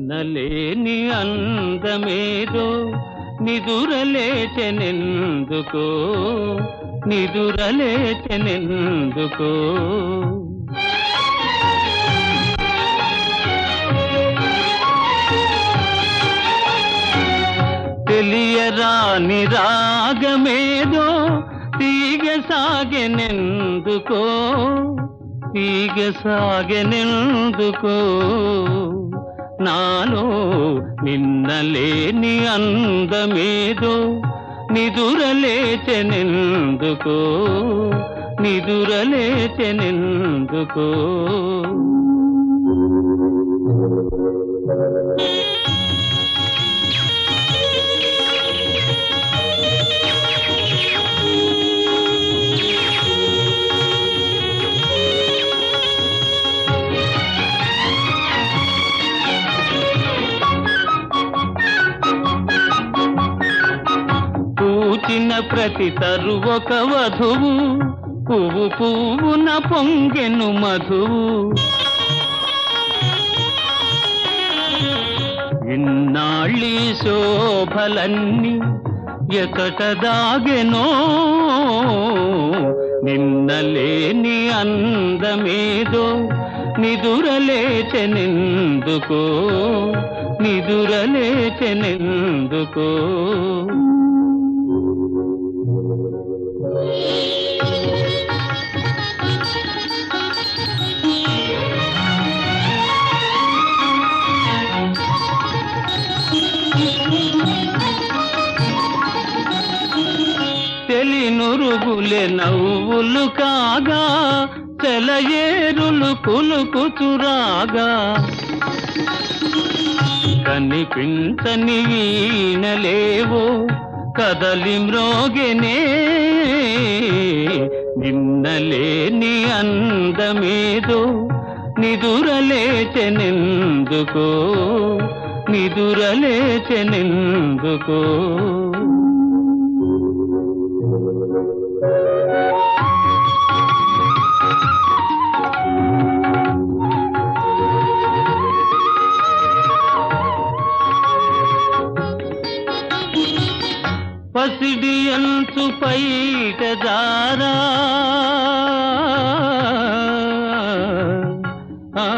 నిన్నలేని అందమేదో నిదురలేచెనెందుకో నిదురలేచెనెందుకో తెలియరాని రాగమేదో తీగ సాగెనెందుకో తీగ సాగెనెందుకో నాలో నిన్నలేని అందమేదో నిదురలేచెనెందుకో నిదురలేచెనెందుకో పూచిన ప్రతి తరువొక వధువు పువ్వు పువ్వున పొంగెను మధువు ఇన్నాళ్ళీ శోభలన్నీ ఎకట దాగెనో నిన్నలేని అందమేదో నిదురలేచెనెందుకో నిదురలేచెనెందుకో తెలినురుగులే నవ్వులు కాగా చెలయేరులు కులుకుచురాగా కనిపించని వీణలేవో కదలి మ్రోగెనే నిన్నలేని అందమేదో నిదురలేచెనెందుకో నిదురలేచెనెందుకో పసిడి అంచు పైట దారా ఆ,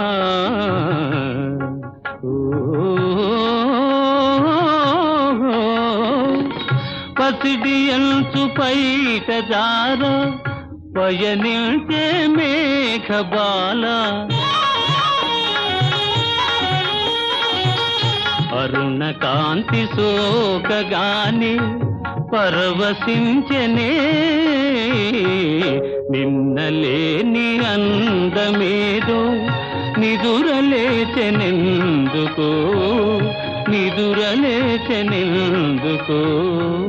ఓ, పసిడి అంచు పైట దారా పయనించే మేఘబాల అరుణ కాంతి సోకగాని పరవశించనే నిన్నలేని అందమేదో నిదురలేచెనెందుకో నిదురలేచెనెందుకో